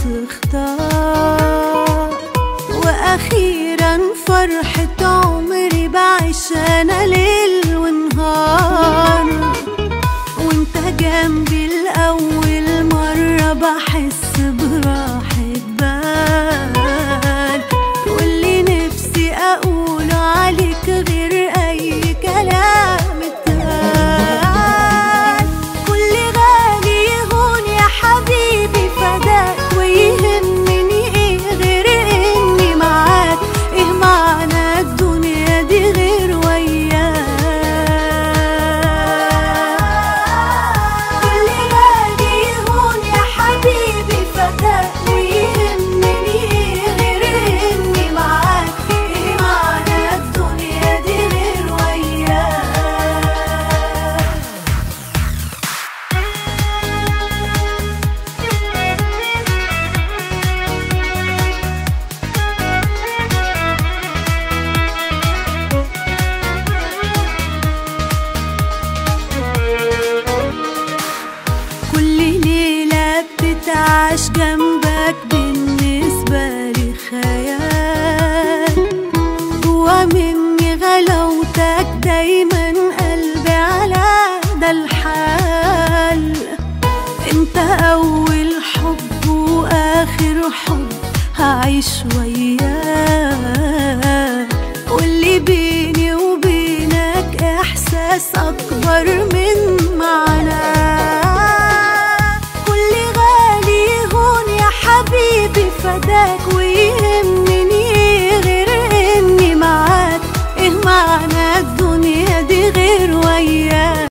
اختار واخيرا فرحة عمري بعيش انا ليل ونهار وانت جنبي لأول مرة بحس براحة بال واللي نفسي أقوله عليك غير أي كلام اتقال كل غالي يهون يا حبيبي فداك ويهمني ايه غير اني معاك ايه معنى الدنيا دي غير وياك كل غالي يهون يا حبيبي فداك ويهمني ايه غير اني معاك ايه معنى الدنيا دي غير وياك كل ليلة بتتعاش جنبك بالنسبة لي خيال جوا مني غلاوتك دايما قلبي على ده الحال انت اول حب واخر حب هعيش وياك واللي بيني وبينك احساس اكبر من معناه كل غالي يهون يا حبيبي فداك ويهمني